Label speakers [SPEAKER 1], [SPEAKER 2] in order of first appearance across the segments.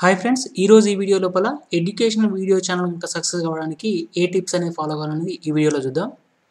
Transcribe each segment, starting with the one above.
[SPEAKER 1] hi friends ఈరోజు ఈ video లోపల ఎడ్యుకేషనల్ వీడియో ఛానల్ ఇంకా సక్సెస్ కావడానికి ఏ టిప్స్ అనేవి ఫాలో కావాలనేది ఈ వీడియోలో చూద్దాం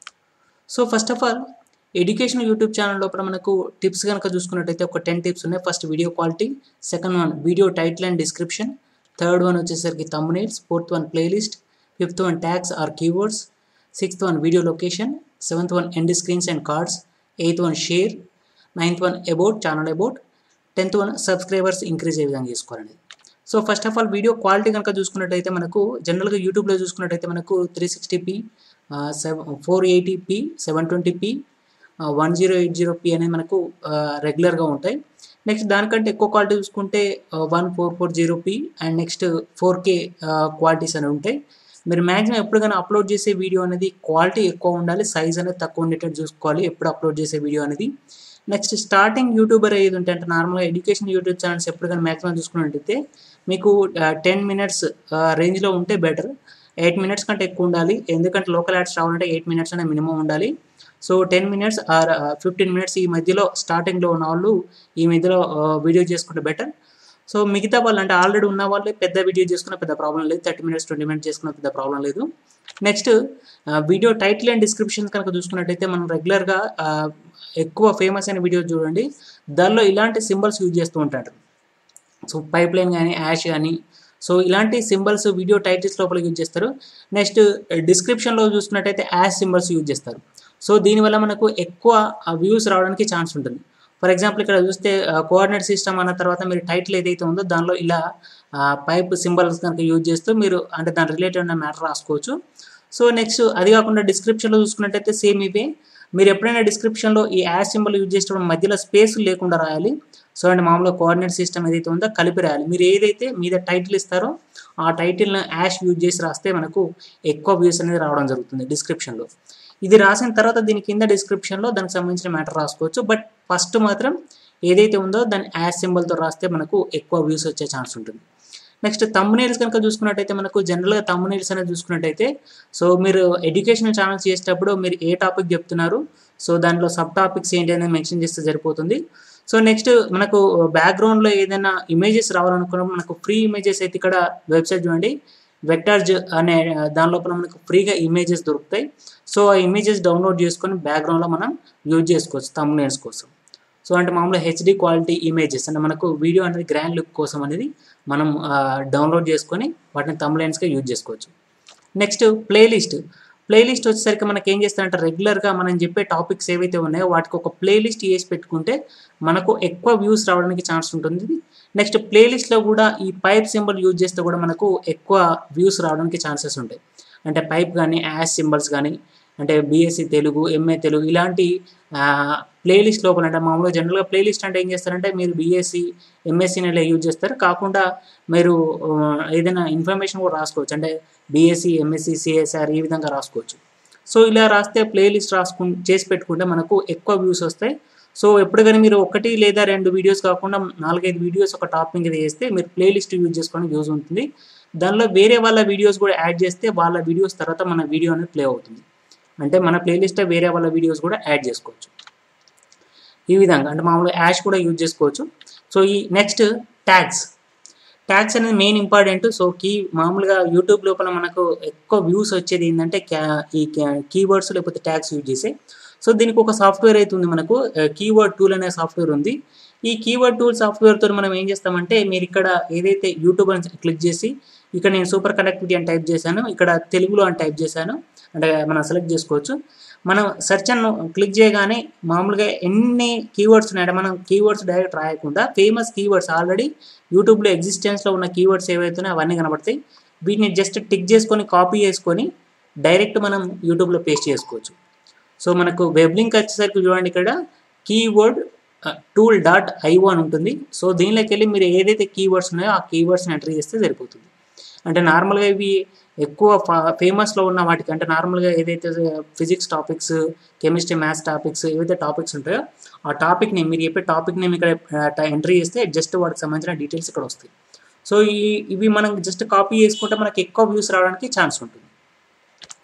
[SPEAKER 1] so first of all educational YouTube channel లోపల మనకు టిప్స్ కనుక చూసుకున్నట్టయితే ఒక టెన్ టిప్స్ ఉన్నాయి first video quality second one video title and description third one వచ్చేసరికి thumbnails fourth one playlist fifth one tags or keywords sixth one video location seventh one end screens and cards eighth one share ninth one about channel about tenth one subscribers increase ఏ విధంగా చేసుకోవాలండి so first of all video quality కనుక చూసుకున్నట్టయితే మనకు జనరల్గా యూట్యూబ్లో చూసుకున్నట్టయితే మనకు three sixty P seven four eighty P seven twenty P one zero eight zero P అనేది మనకు రెగ్యులర్గా ఉంటాయి నెక్స్ట్ దానికంటే ఎక్కువ క్వాలిటీ చూసుకుంటే one four four zero P and next four K qualities అనేవి ఉంటాయి మీరు మ్యాక్సిమం ఎప్పుడు కానీ అప్లోడ్ చేసే వీడియో అనేది క్వాలిటీ ఎక్కువ ఉండాలి సైజ్ అనేది తక్కువ ఉండేటట్టు చూసుకోవాలి ఎప్పుడు అప్లోడ్ చేసే వీడియో అనేది నెక్స్ట్ స్టార్టింగ్ యూట్యూబర్ ఏది ఉంటే అంటే నార్మల్గా ఎడ్యుకేషన్ యూట్యూబ్ ఛానల్స్ ఎప్పుడు కానీ మ్యాక్సిమం చూసుకున్నట్టయితే మీకు టెన్ మినిట్స్ రేంజ్లో ఉంటే బెటర్ ఎయిట్ మినిట్స్ కంటే ఎక్కువ ఉండాలి ఎందుకంటే లోకల్ యాడ్స్ రావాలంటే ఎయిట్ మినిట్స్ అనే మినిమం ఉండాలి so ten minutes or fifteen minutes ఈ మధ్యలో స్టార్టింగ్లో ఉన్న వాళ్ళు ఈ మధ్యలో వీడియో చేసుకుంటే బెటర్ సో మిగతా వాళ్ళు అంటే ఆల్రెడీ ఉన్న వాళ్ళే పెద్ద వీడియో చేసుకున్న పెద్ద ప్రాబ్లం లేదు థర్టీ మినిట్స్ ట్వంటీ మినిట్స్ చేసుకున్న పెద్ద ప్రాబ్లం లేదు next video title and description కనుక చూసుకున్నట్టయితే మనం రెగ్యులర్గా ఎక్కువ ఫేమస్ అయిన వీడియో చూడండి దానిలో ఇలాంటి సింబల్స్ యూజ్ చేస్తూ ఉంటారు సో పైప్ లైన్ కానీ యాష్ కానీ సో ఇలాంటి సింబల్స్ వీడియో టైటిల్స్ లోపల యూజ్ చేస్తారు నెక్స్ట్ డిస్క్రిప్షన్లో చూసుకున్నట్టయితే యాష్ సింబల్స్ యూజ్ చేస్తారు సో దీనివల్ల మనకు ఎక్కువ వ్యూస్ రావడానికి ఛాన్స్ ఉంటుంది ఫర్ ఎగ్జాంపుల్ ఇక్కడ చూస్తే కోఆర్డినేట్ సిస్టమ్ అన్న తర్వాత మీరు టైటిల్ ఏదైతే ఉందో దానిలో ఇలా పైప్ సింబల్స్ కనుక యూజ్ చేస్తూ మీరు అంటే దాని రిలేటెడ్ ఉన్న మ్యాటర్ రాసుకోవచ్చు సో నెక్స్ట్ అది కాకుండా డిస్క్రిప్షన్లో చూసుకున్నట్టయితే సేమ్ ఇవే మీరు ఎప్పుడైనా డిస్క్రిప్షన్లో ఈ యాడ్ సింబల్ యూజ్ చేసేటప్పుడు మధ్యలో స్పేస్ లేకుండా రాయాలి సో అంటే మామూలుగా కోఆర్డినేట్ సిస్టమ్ ఏదైతే ఉందో కలిపి రాయాలి మీరు ఏదైతే మీద టైటిల్ ఇస్తారో ఆ టైటిల్ని యాష్ యూజ్ చేసి రాస్తే మనకు ఎక్కువ వ్యూస్ అనేది రావడం జరుగుతుంది డిస్క్రిప్షన్లో ఇది రాసిన తర్వాత దీని కింద డిస్క్రిప్షన్లో దానికి సంబంధించిన మ్యాటర్ రాసుకోవచ్చు బట్ ఫస్ట్ మాత్రం ఏదైతే ఉందో దాన్ని యాష్ సింబల్తో రాస్తే మనకు ఎక్కువ వ్యూస్ వచ్చే ఛాన్స్ ఉంటుంది నెక్స్ట్ తమ్మునేల్స్ కనుక చూసుకున్నట్టయితే మనకు జనరల్గా తమ్మునేల్స్ అనేది చూసుకున్నట్టయితే సో మీరు ఎడ్యుకేషనల్ ఛానల్స్ చేసేటప్పుడు మీరు ఏ టాపిక్ చెప్తున్నారు సో దానిలో సబ్ టాపిక్స్ ఏంటి అనేది మెన్షన్ చేస్తే సరిపోతుంది సో నెక్స్ట్ మనకు బ్యాక్గ్రౌండ్లో ఏదైనా ఇమేజెస్ రావాలనుకున్నప్పుడు మనకు ఫ్రీ ఇమేజెస్ అయితే ఇక్కడ వెబ్సైట్ చూడండి వెక్టార్జ్ అనే దాని లోపల మనకు ఫ్రీగా ఇమేజెస్ దొరుకుతాయి సో ఆ ఇమేజెస్ డౌన్లోడ్ చేసుకొని బ్యాక్గ్రౌండ్లో మనం యూజ్ చేసుకోవచ్చు తమ్మునేల్స్ కోసం సో అంటే మామూలుగా హెచ్డి క్వాలిటీ ఇమేజెస్ అంటే మనకు వీడియో అనేది గ్రాండ్ లుక్ కోసం అనేది మనం డౌన్లోడ్ చేసుకొని వాటిని తమ్లైన్స్గా యూజ్ చేసుకోవచ్చు నెక్స్ట్ ప్లేలిస్ట్ ప్లేలిస్ట్ వచ్చేసరికి మనకి ఏం చేస్తారంటే రెగ్యులర్గా మనం చెప్పే టాపిక్స్ ఏవైతే ఉన్నాయో వాటికి ఒక ప్లేలిస్ట్ వేసి పెట్టుకుంటే మనకు ఎక్కువ వ్యూస్ రావడానికి ఛాన్స్ ఉంటుంది నెక్స్ట్ ప్లేలిస్ట్లో కూడా ఈ పైప్ సింబల్ యూజ్ చేస్తే కూడా మనకు ఎక్కువ వ్యూస్ రావడానికి ఛాన్సెస్ ఉంటాయి అంటే పైప్ కానీ యాష్ సింబల్స్ కానీ అంటే బీఎస్సీ తెలుగు ఎంఏ తెలుగు ఇలాంటి ప్లేలిస్ట్ లోపల అంటే మామూలుగా జనరల్గా ప్లేలిస్ట్ అంటే ఏం చేస్తారంటే మీరు బీఎస్సీ ఎంఎస్సీని ఇలా యూజ్ చేస్తారు కాకుండా మీరు ఏదైనా ఇన్ఫర్మేషన్ కూడా రాసుకోవచ్చు అంటే బీఎస్సీ ఎంఎస్సీ సిఎస్ఆర్ ఈ విధంగా రాసుకోవచ్చు సో ఇలా రాస్తే ప్లేలిస్ట్ రాసుకు చేసి పెట్టుకుంటే మనకు ఎక్కువ వ్యూస్ వస్తాయి సో ఎప్పుడు కానీ మీరు ఒకటి లేదా రెండు వీడియోస్ కాకుండా నాలుగైదు వీడియోస్ ఒక టాపిక్ మీద చేస్తే మీరు ప్లేలిస్ట్ యూజ్ చేసుకోవడానికి యూజ్ ఉంటుంది దానిలో వేరే వాళ్ళ వీడియోస్ కూడా యాడ్ చేస్తే వాళ్ళ వీడియోస్ తర్వాత మన వీడియో అనేది ప్లే అవుతుంది అంటే మన ప్లేలిస్ట్లో వేరే వాళ్ళ వీడియోస్ కూడా యాడ్ చేసుకోవచ్చు ఈ విధంగా అంటే మామూలుగా యాష్ కూడా యూజ్ చేసుకోవచ్చు సో ఈ నెక్స్ట్ ట్యాగ్స్ ట్యాగ్స్ అనేది మెయిన్ ఇంపార్టెంట్ సో కీ మామూలుగా యూట్యూబ్ లోపల మనకు ఎక్కువ వ్యూస్ వచ్చేది ఏంటంటే క్యా ఈ కీవర్డ్స్ లేకపోతే ట్యాగ్స్ యూజ్ చేసే సో దీనికి ఒక సాఫ్ట్వేర్ అయితే ఉంది మనకు కీవర్డ్ టూల్ అనే సాఫ్ట్వేర్ ఉంది ఈ కీవర్డ్ టూల్ సాఫ్ట్వేర్తో మనం ఏం చేస్తామంటే మీరు ఇక్కడ ఏదైతే యూట్యూబ్ అని క్లిక్ చేసి ఇక్కడ నేను సూపర్ కనెక్టివిటీ అని టైప్ చేశాను ఇక్కడ తెలుగులో అని టైప్ చేశాను అంటే మనం సెలెక్ట్ చేసుకోవచ్చు మనం సెర్చ్ అని క్లిక్ చేయగానే మామూలుగా ఎన్ని కీవర్డ్స్ ఉన్నాయంటే మనం కీవర్డ్స్ డైరెక్ట్ రాయకుండా ఫేమస్ కీవర్డ్స్ ఆల్రెడీ యూట్యూబ్లో ఎగ్జిస్టెన్స్లో ఉన్న కీవర్డ్స్ ఏవైతే అవన్నీ కనబడతాయి వీటిని జస్ట్ టిక్ చేసుకొని కాపీ చేసుకొని డైరెక్ట్ మనం యూట్యూబ్లో పేస్ట్ చేసుకోవచ్చు సో మనకు వెబ్ లింక్ వచ్చేసరికి చూడండి ఇక్కడ కీవర్డ్ టూల్ డాట్ ఐఓ అని ఉంటుంది సో దీనిలోకి వెళ్ళి మీరు ఏదైతే కీవర్డ్స్ ఉన్నాయో ఆ కీవర్డ్స్ని ఎంటర్ చేస్తే సరిపోతుంది అంటే నార్మల్గా ఇవి ఎక్కువ ఫేమస్లో ఉన్న వాటికి అంటే నార్మల్గా ఏదైతే physics topics chemistry maths topics ఏవైతే టాపిక్స్ ఉంటాయో ఆ టాపిక్ని మీరు చెప్పే టాపిక్ నేమ్ ఇక్కడ ఎంట్రీ చేస్తే జస్ట్ వాటికి సంబంధించిన డీటెయిల్స్ ఇక్కడ వస్తాయి సో ఈ ఇవి మనం జస్ట్ కాపీ చేసుకుంటే మనకి ఎక్కువ వ్యూస్ రావడానికి ఛాన్స్ ఉంటుంది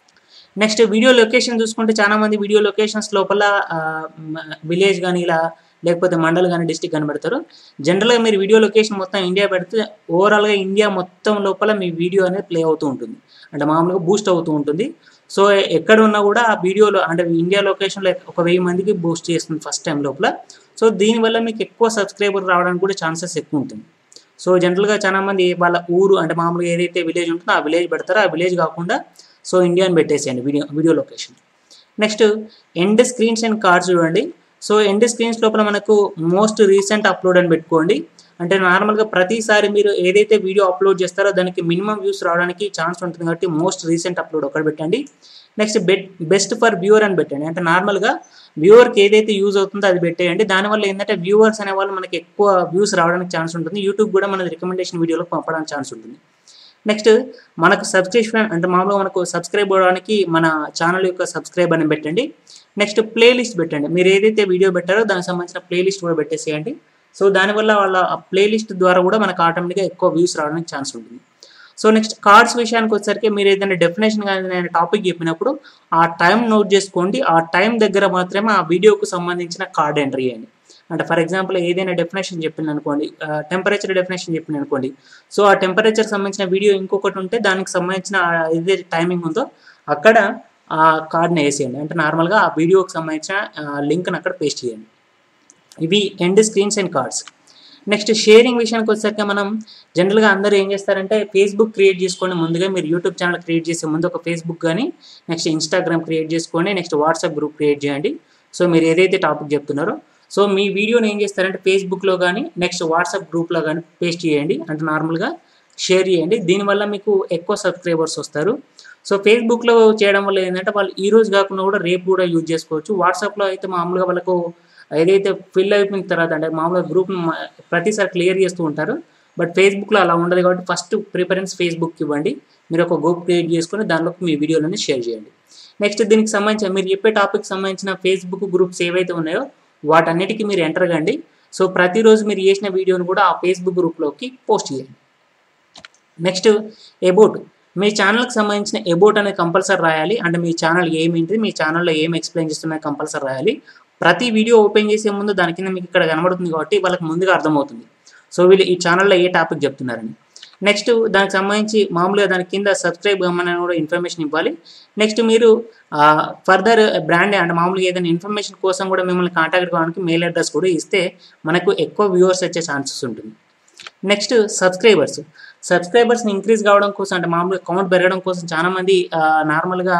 [SPEAKER 1] నెక్స్ట్ వీడియో లొకేషన్ చూసుకుంటే చాలా మంది వీడియో లొకేషన్స్ లోపల విలేజ్ కానీ ఇలా లేకపోతే మండల్ కానీ డిస్టిక్ కానీ పెడతారు జనరల్గా మీరు వీడియో లొకేషన్ మొత్తం ఇండియా పెడితే ఓవరాల్గా ఇండియా మొత్తం లోపల మీ వీడియో అనేది ప్లే అవుతూ ఉంటుంది అంటే మామూలుగా బూస్ట్ అవుతూ ఉంటుంది సో ఎక్కడ ఉన్నా కూడా ఆ వీడియోలో అంటే ఇండియా లొకేషన్లో ఒక వెయ్యి మందికి బూస్ట్ చేస్తుంది ఫస్ట్ టైం లోపల సో దీనివల్ల మీకు ఎక్కువ సబ్స్క్రైబర్ రావడానికి కూడా ఛాన్సెస్ ఎక్కువ ఉంటుంది సో జనరల్గా చాలా మంది వాళ్ళ ఊరు అంటే మామూలుగా ఏదైతే విలేజ్ ఉంటుందో ఆ విలేజ్ పెడతారో ఆ విలేజ్ కాకుండా సో ఇండియాని పెట్టేసేయండి video video location next end screens and cards చూడండి సో ఎండ్ స్క్రీన్స్ లోపల మనకు మోస్ట్ రీసెంట్ అప్లోడ్ అని పెట్టుకోండి అంటే నార్మల్గా ప్రతిసారి మీరు ఏదైతే వీడియో అప్లోడ్ చేస్తారో దానికి మినిమం వ్యూస్ రావడానికి ఛాన్స్ ఉంటుంది కాబట్టి మోస్ట్ రీసెంట్ అప్లోడ్ ఒకటి పెట్టండి next bet best for viewer అని పెట్టండి అంటే నార్మల్గా వ్యూవర్కి ఏదైతే యూజ్ అవుతుందో అది పెట్టేయండి దానివల్ల ఏంటంటే వ్యూవర్స్ అనే వాళ్ళు మనకి ఎక్కువ వ్యూస్ రావడానికి ఛాన్స్ ఉంటుంది యూట్యూబ్ కూడా మన రికమెండేషన్ వీడియోలో పంపడానికి ఛాన్స్ ఉంటుంది నెక్స్ట్ మనకు సబ్స్క్రిప్షన్ అంటే మామూలుగా మనకు సబ్స్క్రైబ్ అవ్వడానికి మన ఛానల్ యొక్క సబ్స్క్రైబ్ అని పెట్టండి నెక్స్ట్ ప్లేలిస్ట్ పెట్టండి మీరు ఏదైతే వీడియో పెట్టారో దానికి సంబంధించిన ప్లేలిస్ట్ కూడా పెట్టేసేయండి సో దానివల్ల వాళ్ళ ప్లేలిస్ట్ ద్వారా కూడా మనకు ఆటోమేటిక్గా ఎక్కువ వ్యూస్ రావడానికి ఛాన్స్ ఉంటుంది సో నెక్స్ట్ కార్డ్స్ విషయానికి వచ్చేసరికి మీరు ఏదైనా డెఫినేషన్ కానీ టాపిక్ చెప్పినప్పుడు ఆ టైం నోట్ చేసుకోండి ఆ టైం దగ్గర మాత్రమే ఆ వీడియోకు సంబంధించిన కార్డ్ ఎంట్రీ చేయండి అంటే ఫర్ ఎగ్జాంపుల్ ఏదైనా డెఫినేషన్ చెప్పింది అనుకోండి టెంపరేచర్ డెఫినేషన్ చెప్పింది అనుకోండి సో ఆ టెంపరేచర్ సంబంధించిన వీడియో ఇంకొకటి ఉంటే దానికి సంబంధించిన ఏదైతే టైమింగ్ ఉందో అక్కడ ఆ కార్డ్ని వేసేయండి అంటే నార్మల్గా ఆ వీడియోకి సంబంధించిన లింక్ని అక్కడ పేస్ట్ చేయండి ఇవి end screens and cards next sharing విషయానికి వచ్చేసరికి మనం జనరల్గా అందరూ ఏం చేస్తారంటే ఫేస్బుక్ క్రియేట్ చేసుకోండి ముందుగా మీరు యూట్యూబ్ ఛానల్ క్రియేట్ చేసే ముందు ఒక ఫేస్బుక్ కానీ నెక్స్ట్ ఇన్స్టాగ్రామ్ క్రియేట్ చేసుకోండి నెక్స్ట్ వాట్సాప్ గ్రూప్ క్రియేట్ చేయండి సో మీరు ఏదైతే టాపిక్ చెప్తున్నారో సో మీ వీడియోని ఏం చేస్తారంటే ఫేస్బుక్లో కానీ నెక్స్ట్ వాట్సాప్ గ్రూప్లో కానీ పేస్ట్ చేయండి అంటే నార్మల్గా షేర్ చేయండి దీనివల్ల మీకు ఎక్కువ సబ్స్క్రైబర్స్ వస్తారు సో ఫేస్బుక్లో చేయడం వల్ల ఏంటంటే వాళ్ళు ఈ రోజు కాకుండా కూడా రేపు కూడా యూజ్ చేసుకోవచ్చు వాట్సాప్లో అయితే మామూలుగా వాళ్ళకు ఏదైతే ఫిల్ అయిపోయిన తర్వాత అంటే మామూలుగా గ్రూప్ ప్రతిసారి క్లియర్ చేస్తూ ఉంటారు బట్ ఫేస్బుక్లో అలా ఉండదు కాబట్టి ఫస్ట్ ప్రిఫరెన్స్ ఫేస్బుక్కి ఇవ్వండి మీరు ఒక గ్రూప్ క్రియేట్ చేసుకొని దానిలోకి మీ వీడియోలని షేర్ చేయండి నెక్స్ట్ దీనికి సంబంధించిన మీరు చెప్పే టాపిక్ సంబంధించిన ఫేస్బుక్ గ్రూప్స్ ఏవైతే ఉన్నాయో వాటన్నిటికీ మీరు ఎంటర్ కండి సో ప్రతిరోజు మీరు చేసిన వీడియోని కూడా ఆ ఫేస్బుక్ గ్రూప్లోకి పోస్ట్ చేయండి నెక్స్ట్ ఎబోట్ మీ ఛానల్కి సంబంధించిన ఎబోట్ అనేది కంపల్సరీ రాయాలి అంటే మీ ఛానల్ ఏమేంటి మీ ఛానల్లో ఏం ఎక్స్ప్లెయిన్ చేస్తున్నాయో కంపల్సరీ రాయాలి ప్రతి వీడియో ఓపెన్ చేసే ముందు దాని కింద మీకు ఇక్కడ కనబడుతుంది కాబట్టి వాళ్ళకి ముందుగా అర్థమవుతుంది సో వీళ్ళు ఈ ఛానల్లో ఏ టాపిక్ చెప్తున్నారని నెక్స్ట్ దానికి సంబంధించి మామూలుగా దాని కింద సబ్స్క్రైబ్ కమ్మని కూడా ఇన్ఫర్మేషన్ ఇవ్వాలి నెక్స్ట్ మీరు ఫర్దర్ బ్రాండ్ అంటే మామూలుగా ఏదైనా ఇన్ఫర్మేషన్ కోసం కూడా మిమ్మల్ని కాంటాక్ట్ కావడానికి మెయిల్ అడ్రస్ కూడా ఇస్తే మనకు ఎక్కువ వ్యూవర్స్ వచ్చే ఛాన్సెస్ ఉంటుంది నెక్స్ట్ సబ్స్క్రైబర్స్ సబ్స్క్రైబర్స్ని ఇంక్రీజ్ కావడం కోసం అంటే మామూలుగా కౌంట్ పెరగడం కోసం చాలామంది నార్మల్గా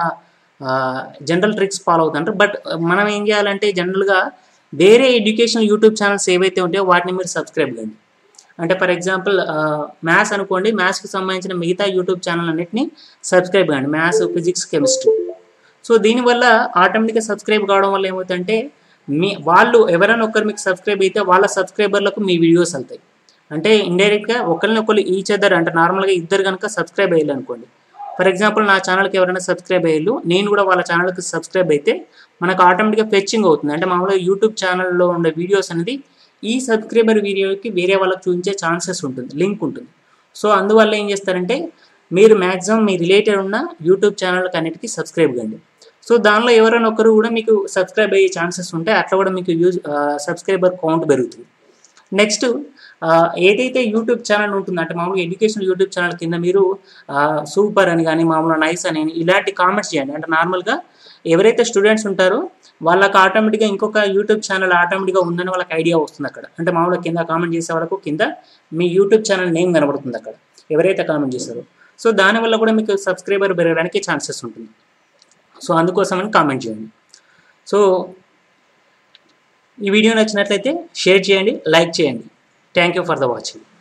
[SPEAKER 1] జనరల్ ట్రిక్స్ ఫాలో అవుతుంటారు బట్ మనం ఏం చేయాలంటే జనరల్గా వేరే ఎడ్యుకేషన్ యూట్యూబ్ ఛానల్స్ ఏవైతే ఉంటాయో వాటిని మీరు సబ్స్క్రైబ్ కండి అంటే ఫర్ ఎగ్జాంపుల్ మ్యాథ్స్ అనుకోండి మ్యాథ్స్కి సంబంధించిన మిగతా యూట్యూబ్ ఛానల్ అన్నిటిని సబ్స్క్రైబ్ కండి మ్యాథ్స్ ఫిజిక్స్ కెమిస్ట్రీ సో దీనివల్ల ఆటోమేటిక్గా సబ్స్క్రైబ్ కావడం వల్ల ఏమవుతుందంటే మీ వాళ్ళు ఎవరైనా ఒకరు మీకు సబ్స్క్రైబ్ అయితే వాళ్ళ సబ్స్క్రైబర్లకు మీ వీడియోస్ వెళ్తాయి అంటే ఇండైరెక్ట్గా ఒకరిని ఒకరు ఈచ్ అదర్ అంటే నార్మల్గా ఇద్దరు కనుక సబ్స్క్రైబ్ అయ్యారు అనుకోండి ఫర్ ఎగ్జాంపుల్ నా ఛానల్కి ఎవరైనా సబ్స్క్రైబ్ అయ్యారు నేను కూడా వాళ్ళ ఛానల్కి సబ్స్క్రైబ్ అయితే మనకు ఆటోమేటిక్గా ఫెచ్చింగ్ అవుతుంది అంటే మామూలుగా యూట్యూబ్ ఛానల్లో ఉండే వీడియోస్ అనేది ఈ సబ్స్క్రైబర్ వీడియోకి వేరే వాళ్ళకి చూపించే ఛాన్సెస్ ఉంటుంది లింక్ ఉంటుంది సో అందువల్ల ఏం చేస్తారంటే మీరు మ్యాక్సిమం మీ రిలేటెడ్ ఉన్న యూట్యూబ్ ఛానల్కి అన్నిటికీ సబ్స్క్రైబ్ కండి సో దానిలో ఎవరైనా ఒకరు కూడా మీకు సబ్స్క్రైబ్ అయ్యే ఛాన్సెస్ ఉంటాయి అట్లా కూడా మీకు యూజ్ సబ్స్క్రైబర్ కౌంట్ పెరుగుతుంది నెక్స్ట్ ఏదైతే యూట్యూబ్ ఛానల్ ఉంటుందో అంటే మామూలుగా ఎడ్యుకేషన్ యూట్యూబ్ ఛానల్ కింద మీరు సూపర్ అని కానీ మామూలుగా నైస్ అని ఇలాంటి కామెంట్స్ చేయండి అంటే నార్మల్గా ఎవరైతే స్టూడెంట్స్ ఉంటారో వాళ్ళకి ఆటోమేటిక్గా ఇంకొక యూట్యూబ్ ఛానల్ ఆటోమేటిక్గా ఉందని వాళ్ళకి ఐడియా వస్తుంది అక్కడ అంటే మామూలుగా కింద కామెంట్ చేసే వాళ్ళకు కింద మీ యూట్యూబ్ ఛానల్ నేమ్ కనబడుతుంది అక్కడ ఎవరైతే కామెంట్ చేస్తారో సో దానివల్ల కూడా మీకు సబ్స్క్రైబర్ పెరగడానికి ఛాన్సెస్ ఉంటుంది సో అందుకోసమని కామెంట్ చేయండి సో ఈ వీడియో నచ్చినట్లయితే షేర్ చేయండి లైక్ చేయండి thank you for the watching